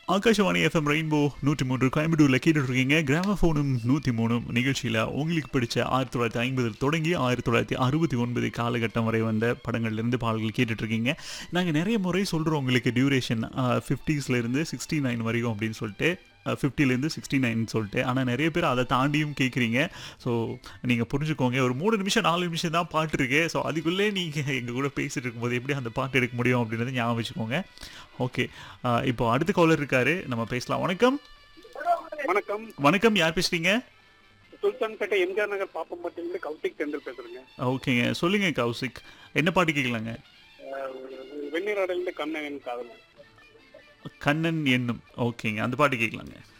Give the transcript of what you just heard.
Akashvani FM rainbow நூற்றி மூன்று கோயம்புத்தூரில் கேட்டுட்டு இருக்கீங்க கிராமஃபோனும் நூற்றி மூணும் நிகழ்ச்சியில் உங்களுக்கு பிடிச்ச ஆயிரத்தி தொள்ளாயிரத்தி ஐம்பதில் தொடங்கி ஆயிரத்தி தொள்ளாயிரத்தி அறுபத்தி ஒன்பது காலகட்டம் வரை வந்த படங்கள்லேருந்து பாடல்கள் கேட்டுட்டு இருக்கீங்க நாங்கள் நிறைய முறை சொல்கிறோம் உங்களுக்கு டியூரேஷன் ஃபிஃப்டிஸ்லேருந்து சிக்ஸ்டி நைன் வரைக்கும் அப்படின்னு சொல்லிட்டு ஃபிஃப்டிலேருந்து சிக்ஸ்டி நைன் சொல்லிட்டு ஆனால் நிறைய பேர் அதை தாண்டியும் கேட்குறீங்க ஸோ நீங்கள் புரிஞ்சுக்கோங்க ஒரு மூணு நிமிஷம் நாலு நிமிஷம் தான் பாட்டு இருக்கு ஸோ அதுக்குள்ளே நீங்கள் எங்கள் கூட பேசிட்டு இருக்கும்போது எப்படி அந்த பாட்டு எடுக்க முடியும் அப்படின்றத ஞாபகம் வச்சுக்கோங்க ஓகே இப்போ அடுத்த காலர் இருக்காரு நம்ம பேசலாம் வணக்கம் வணக்கம் வணக்கம் யார் பேசுறீங்க சுல்தான்பேட்டை எம்ஜிஆர் நகர் பாப்பம்பட்டியிலிருந்து கௌசிக் தெண்டல் பேசுறேங்க ஓகேங்க சொல்லுங்க கௌசிக் என்ன பாட்டு கேட்கலாங்க அஹ் வெந்நீராடையிலிருந்து கண்ணன் காதல் கண்ணன் என்னும் ஓகேங்க அந்த பாட்டு கேட்கலாங்க